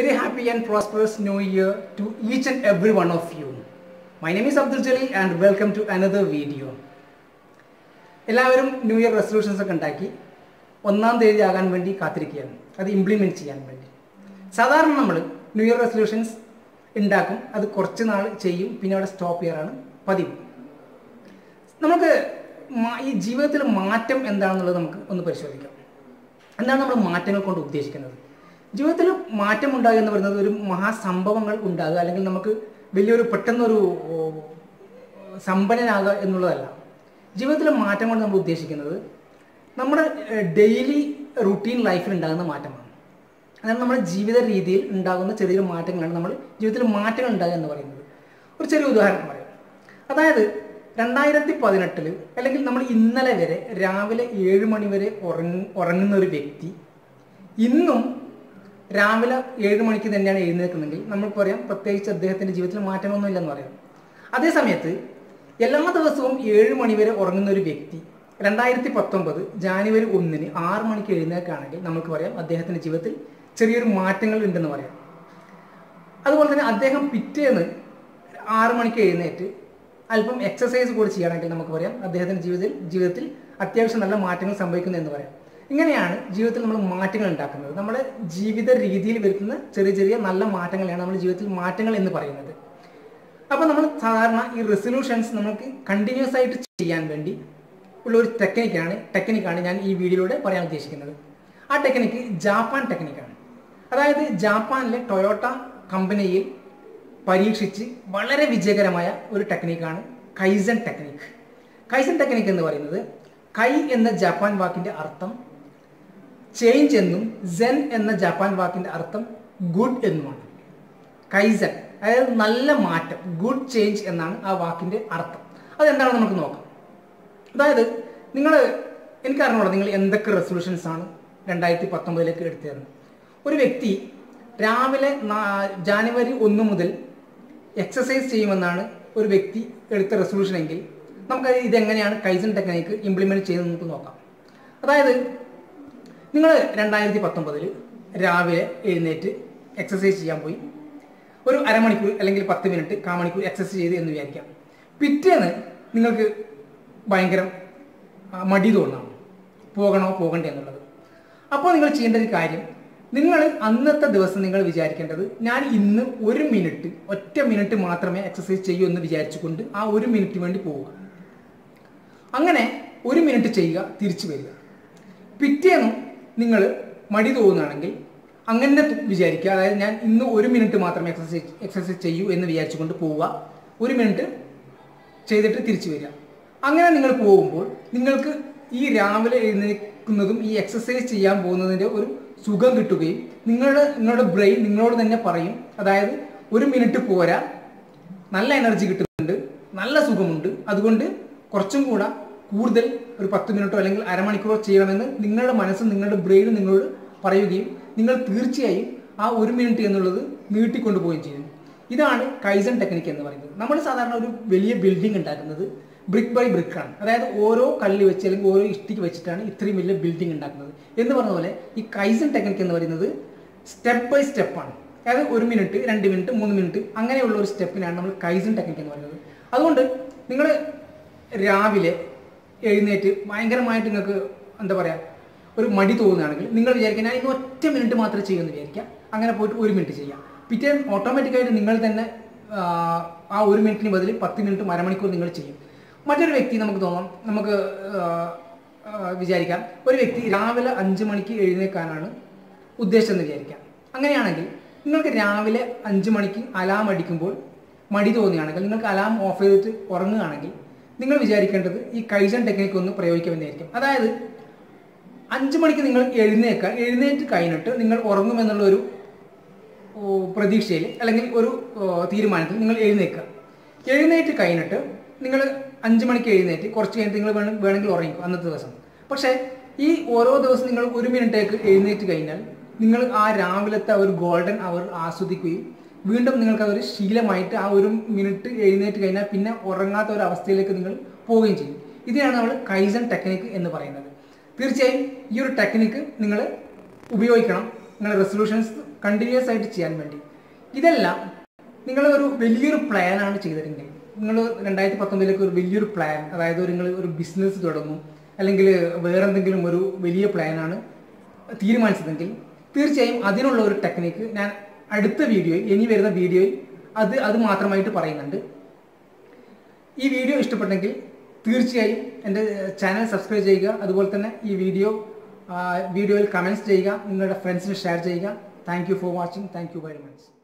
very happy and prosperous new year to each and every one of you. My name is Abdul Jalil and welcome to another video. എല്ലാവരും new year resolutions ഒക്കെ ഉണ്ടാക്കി ഒന്നാം തീയതി ആകാൻ വേണ്ടി കാത്തിരിക്കുകയാണ് അത് ഇംപ്ലിമെൻറ്റ് ചെയ്യാൻ വേണ്ടി സാധാരണ നമ്മൾ ന്യൂ ഇയർ റെസൊല്യൂഷൻസ് ഉണ്ടാക്കും അത് കുറച്ച് നാൾ ചെയ്യും പിന്നെ അവിടെ സ്റ്റോപ്പ് ചെയ്യാറാണ് പതിവ് നമുക്ക് മാ- ഈ ജീവിതത്തിൽ മാറ്റം എന്താണെന്നുള്ളത് നമുക്ക് ഒന്ന് പരിശോധിക്കാം എന്താണ് നമ്മൾ മാറ്റങ്ങൾ കൊണ്ട് ഉദ്ദേശിക്കുന്നത് ജീവിതത്തിൽ മാറ്റം ഉണ്ടാകുക എന്ന് പറയുന്നത് ഒരു മഹാസംഭവങ്ങൾ ഉണ്ടാകുക അല്ലെങ്കിൽ നമുക്ക് വലിയൊരു പെട്ടെന്നൊരു ഓ, സമ്പന്നനാകുക എന്നുള്ളതല്ല ജീവിതത്തിലെ മാറ്റം കൊണ്ട് നമ്മൾ ഉദ്ദേശിക്കുന്നത് നമ്മുടെ ഡെയിലി റുട്ടീൻ ലൈഫിൽ ഉണ്ടാകുന്ന മാറ്റമാണ് അതായത് നമ്മുടെ ജീവിത രീതിയിൽ ഉണ്ടാകുന്ന ചെറിയൊരു മാറ്റങ്ങളാണ് നമ്മൾ ജീവിതത്തിൽ മാറ്റങ്ങൾ ഉണ്ടാകുക എന്ന് പറയുന്നത് ഒരു ചെറിയ ഉദാഹരണം പറയാം അതായത് രണ്ടായിരത്തി പതിനെട്ടില് അല്ലെങ്കിൽ നമ്മൾ ഇന്നലെ വരെ രാവിലെ ഏഴ് മണി വരെ ഉറങ്ങ ഉറങ്ങുന്ന ഒരു വ്യക്തി ഇന്നും രാവിലെ ഏഴ് മണിക്ക് തന്നെയാണ് എഴുന്നേൽക്കുന്നെങ്കിൽ നമ്മൾ പറയാം പ്രത്യേകിച്ച് അദ്ദേഹത്തിന്റെ ജീവിതത്തിൽ മാറ്റമൊന്നും ഇല്ലെന്ന് പറയാം അതേ സമയത്ത് എല്ലാ ദിവസവും ഏഴ് മണി വരെ ഉറങ്ങുന്ന ഒരു വ്യക്തി രണ്ടായിരത്തി പത്തൊമ്പത് ജാനുവരി ഒന്നിന് ആറ് മണിക്ക് എഴുന്നേൽക്കുകയാണെങ്കിൽ നമുക്ക് പറയാം അദ്ദേഹത്തിന്റെ ജീവിതത്തിൽ ചെറിയൊരു മാറ്റങ്ങൾ ഉണ്ടെന്ന് പറയാം അതുപോലെ തന്നെ അദ്ദേഹം പിറ്റേന്ന് ആറ് മണിക്ക് എഴുന്നേറ്റ് അല്പം എക്സസൈസ് കൂടി ചെയ്യുകയാണെങ്കിൽ നമുക്ക് പറയാം അദ്ദേഹത്തിന്റെ ജീവിതത്തിൽ ജീവിതത്തിൽ അത്യാവശ്യം നല്ല മാറ്റങ്ങൾ സംഭവിക്കുന്നു എന്ന് പറയാം ഇങ്ങനെയാണ് ജീവിതത്തിൽ നമ്മൾ മാറ്റങ്ങൾ ഉണ്ടാക്കുന്നത് നമ്മുടെ ജീവിത രീതിയിൽ വരുത്തുന്ന ചെറിയ ചെറിയ നല്ല മാറ്റങ്ങളെയാണ് നമ്മുടെ ജീവിതത്തിൽ മാറ്റങ്ങൾ എന്ന് പറയുന്നത് അപ്പോൾ നമ്മൾ സാധാരണ ഈ റെസൊല്യൂഷൻസ് നമുക്ക് കണ്ടിന്യൂസ് ആയിട്ട് ചെയ്യാൻ വേണ്ടി ഉള്ള ഒരു ടെക്നിക്കാണ് ടെക്നിക്കാണ് ഞാൻ ഈ വീഡിയോയിലൂടെ പറയാൻ ഉദ്ദേശിക്കുന്നത് ആ ടെക്നിക്ക് ജാപ്പാൻ ടെക്നിക്കാണ് അതായത് ജാപ്പാനിലെ ടൊയോട്ട കമ്പനിയിൽ പരീക്ഷിച്ച് വളരെ വിജയകരമായ ഒരു ടെക്നിക്കാണ് കൈസൻ ടെക്നിക്ക് കൈസൻ ടെക്നിക്ക് എന്ന് പറയുന്നത് കൈ എന്ന ജാപ്പാൻ വാക്കിന്റെ അർത്ഥം ചേഞ്ച് എന്നും സെൻ എന്ന ജാപ്പാൻ വാക്കിന്റെ അർത്ഥം ഗുഡ് എന്നുമാണ് കൈസൻ അതായത് നല്ല മാറ്റം ഗുഡ് ചേഞ്ച് എന്നാണ് ആ വാക്കിന്റെ അർത്ഥം അതെന്താണെന്ന് നമുക്ക് നോക്കാം അതായത് നിങ്ങൾ എനിക്കറിഞ്ഞോളാം നിങ്ങൾ എന്തൊക്കെ റെസൊല്യൂഷൻസ് ആണ് രണ്ടായിരത്തി പത്തൊമ്പതിലേക്ക് എടുത്തതെന്ന് ഒരു വ്യക്തി രാവിലെ നാ- ജാനുവരി ഒന്ന് മുതൽ എക്സസൈസ് ചെയ്യുമെന്നാണ് ഒരു വ്യക്തി എടുത്ത റെസൊല്യൂഷൻ എങ്കിൽ നമുക്ക് ഇതെങ്ങനെയാണ് കൈസൻ ടെക്നിക്ക് ഇംപ്ലിമെന്റ് ചെയ്യുന്നത് നമുക്ക് നോക്കാം അതായത് നിങ്ങൾ രണ്ടായിരത്തി പത്തൊമ്പതിൽ രാവിലെ എഴുന്നേറ്റ് എക്സസൈസ് ചെയ്യാൻ പോയി ഒരു അരമണിക്കൂർ അല്ലെങ്കിൽ പത്ത് മിനിറ്റ് കാമണിക്കൂർ എക്സസൈസ് ചെയ്ത് എന്ന് വിചാരിക്കാം പിറ്റേന്ന് നിങ്ങൾക്ക് ഭയങ്കര ആ, മടി തോന്നാം പോകണോ പോകണ്ടേ എന്നുള്ളത് അപ്പോൾ നിങ്ങൾ ചെയ്യേണ്ട ഒരു കാര്യം നിങ്ങൾ അന്നത്തെ ദിവസം നിങ്ങൾ വിചാരിക്കേണ്ടത് ഞാൻ ഇന്ന് ഒരു മിനിറ്റ് ഒറ്റ മിനിറ്റ് മാത്രമേ എക്സസൈസ് ചെയ്യൂ എന്ന് വിചാരിച്ചുകൊണ്ട് ആ ഒരു മിനിറ്റ് വേണ്ടി പോവുക അങ്ങനെ ഒരു മിനിറ്റ് ചെയ്യുക തിരിച്ചു വരിക പിറ്റേന്നും നിങ്ങൾ മടി തോന്നുകയാണെങ്കിൽ അങ്ങനെ തു- വിചാരിക്കുക അതായത് ഞാൻ ഇന്ന് ഒരു മിനിറ്റ് മാത്രമേ എക്സസൈസ് എക്സസൈസ് ചെയ്യൂ എന്ന് വിചാരിച്ചുകൊണ്ട് പോവുക ഒരു മിനിറ്റ് ചെയ്തിട്ട് തിരിച്ചു വരിക അങ്ങനെ നിങ്ങൾ പോകുമ്പോൾ നിങ്ങൾക്ക് ഈ രാവിലെ എഴുന്നേൽക്കുന്നതും ഈ എക്സസൈസ് ചെയ്യാൻ പോകുന്നതിൻ്റെ ഒരു സുഖം കിട്ടുകയും നിങ്ങളുടെ നിങ്ങളുടെ ബ്രെയിൻ നിങ്ങളോട് തന്നെ പറയും അതായത് ഒരു മിനിറ്റ് പോരാ നല്ല എനർജി കിട്ടുന്നുണ്ട് നല്ല സുഖമുണ്ട് അതുകൊണ്ട് കുറച്ചും കൂടെ കൂടുതൽ ഒരു പത്ത് മിനിറ്റോ അല്ലെങ്കിൽ അരമണിക്കൂറോ ചെയ്യണമെന്ന് നിങ്ങളുടെ മനസ്സും നിങ്ങളുടെ ബ്രെയിനും നിങ്ങളോട് പറയുകയും നിങ്ങൾ തീർച്ചയായും ആ ഒരു മിനിറ്റ് എന്നുള്ളത് നീട്ടിക്കൊണ്ടു പോവുകയും ചെയ്യും ഇതാണ് കൈസൺ ടെക്നിക്ക് എന്ന് പറയുന്നത് നമ്മൾ സാധാരണ ഒരു വലിയ ബിൽഡിംഗ് ഉണ്ടാക്കുന്നത് ബ്രിക്ക് ബൈ ബ്രിക്ക് ആണ് അതായത് ഓരോ കല്ല് വെച്ച് അല്ലെങ്കിൽ ഓരോ ഇഷ്ടിക്ക് വെച്ചിട്ടാണ് ഇത്രയും വലിയ ബിൽഡിംഗ് ഉണ്ടാക്കുന്നത് എന്ന് പറഞ്ഞ പോലെ ഈ കൈസൺ ടെക്നിക്ക് എന്ന് പറയുന്നത് സ്റ്റെപ്പ് ബൈ സ്റ്റെപ്പാണ് അതായത് ഒരു മിനിറ്റ് രണ്ട് മിനിറ്റ് മൂന്ന് മിനിറ്റ് അങ്ങനെയുള്ള ഒരു സ്റ്റെപ്പിനാണ് നമ്മൾ കൈസൺ ടെക്നിക്ക് എന്ന് പറയുന്നത് അതുകൊണ്ട് നിങ്ങൾ രാവിലെ എഴുന്നേറ്റ് ഭയങ്കരമായിട്ട് നിങ്ങൾക്ക് എന്താ പറയുക ഒരു മടി തോന്നുകയാണെങ്കിൽ നിങ്ങൾ വിചാരിക്കുക ഞാൻ ഇന്ന് ഒറ്റ മിനിറ്റ് മാത്രമേ ചെയ്യുമെന്ന് വിചാരിക്കുക അങ്ങനെ പോയിട്ട് ഒരു മിനിറ്റ് ചെയ്യാം പിറ്റേ ഓട്ടോമാറ്റിക്കായിട്ട് നിങ്ങൾ തന്നെ ആ, ആ ഒരു മിനിറ്റിന് ബദൽ പത്ത് മിനിറ്റ് അരമണിക്കൂർ നിങ്ങൾ ചെയ്യും മറ്റൊരു വ്യക്തി നമുക്ക് തോന്നാം നമുക്ക് ആ, ആ, വിചാരിക്കാം ഒരു വ്യക്തി രാവിലെ അഞ്ച് മണിക്ക് എഴുന്നേൽക്കാനാണ് ഉദ്ദേശിച്ചെന്ന് വിചാരിക്കാം അങ്ങനെയാണെങ്കിൽ നിങ്ങൾക്ക് രാവിലെ അഞ്ച് മണിക്ക് അലാം അടിക്കുമ്പോൾ മടി തോന്നുകയാണെങ്കിൽ നിങ്ങൾക്ക് അലാം ഓഫ് ചെയ്തിട്ട് ഉറങ്ങുകയാണെങ്കിൽ നിങ്ങൾ വിചാരിക്കേണ്ടത് ഈ കൈസൺ ടെക്നിക്ക് ഒന്ന് പ്രയോഗിക്കുമെന്നായിരിക്കും അതായത് അഞ്ച് മണിക്ക് നിങ്ങൾ എഴുന്നേക്കുക എഴുന്നേറ്റ് കഴിഞ്ഞിട്ട് നിങ്ങൾ ഉറങ്ങുമെന്നുള്ള ഒരു ഓ, പ്രതീക്ഷയിൽ അല്ലെങ്കിൽ ഒരു ഓ, തീരുമാനത്തിൽ നിങ്ങൾ എഴുന്നേക്കുക എഴുന്നേറ്റ് കഴിഞ്ഞിട്ട് നിങ്ങൾ അഞ്ച് മണിക്ക് എഴുന്നേറ്റ് കുറച്ച് കഴിഞ്ഞിട്ട് നിങ്ങൾ വേണം വേണമെങ്കിൽ ഉറങ്ങിക്കും അന്നത്തെ ദിവസം പക്ഷേ ഈ ഓരോ ദിവസം നിങ്ങൾ ഒരു മിനിറ്റേക്ക് എഴുന്നേറ്റ് കഴിഞ്ഞാൽ നിങ്ങൾ ആ രാവിലത്തെ ആ ഒരു ഗോൾഡൻ അവർ ആസ്വദിക്കുകയും വീണ്ടും നിങ്ങൾക്ക് അതൊരു ശീലമായിട്ട് ആ ഒരു മിനിറ്റ് എഴുന്നേറ്റ് കഴിഞ്ഞാൽ പിന്നെ ഉറങ്ങാത്ത ഒരു അവസ്ഥയിലേക്ക് നിങ്ങൾ പോവുകയും ചെയ്യും ഇതിനാണ് നമ്മൾ കൈസൺ ടെക്നിക്ക് എന്ന് പറയുന്നത് തീർച്ചയായും ഈ ഒരു ടെക്നിക്ക് നിങ്ങൾ ഉപയോഗിക്കണം നിങ്ങളുടെ റെസൊല്യൂഷൻസ് കണ്ടിന്യൂസ് ആയിട്ട് ചെയ്യാൻ വേണ്ടി ഇതെല്ലാം നിങ്ങൾ ഒരു വലിയൊരു പ്ലാനാണ് ചെയ്തിരുന്നെങ്കിൽ നിങ്ങൾ രണ്ടായിരത്തി പത്തൊമ്പതിലേക്ക് ഒരു വലിയൊരു പ്ലാൻ അതായത് ഒരു നിങ്ങൾ ഒരു ബിസിനസ് തുടങ്ങും അല്ലെങ്കിൽ വേറെ എന്തെങ്കിലും ഒരു വലിയ പ്ലാനാണ് തീരുമാനിച്ചതെങ്കിൽ തീർച്ചയായും അതിനുള്ള ഒരു ടെക്നിക്ക് ഞാൻ അടുത്ത വീഡിയോയിൽ ഇനി വരുന്ന വീഡിയോയിൽ അത് അത് മാത്രമായിട്ട് പറയുന്നുണ്ട് ഈ വീഡിയോ ഇഷ്ടപ്പെട്ടെങ്കിൽ തീർച്ചയായും എൻ്റെ ചാനൽ സബ്സ്ക്രൈബ് ചെയ്യുക അതുപോലെ തന്നെ ഈ വീഡിയോ വീഡിയോയിൽ കമൻറ്റ്സ് ചെയ്യുക നിങ്ങളുടെ ഫ്രണ്ട്സിന് ഷെയർ ചെയ്യുക thank you for watching thank you very much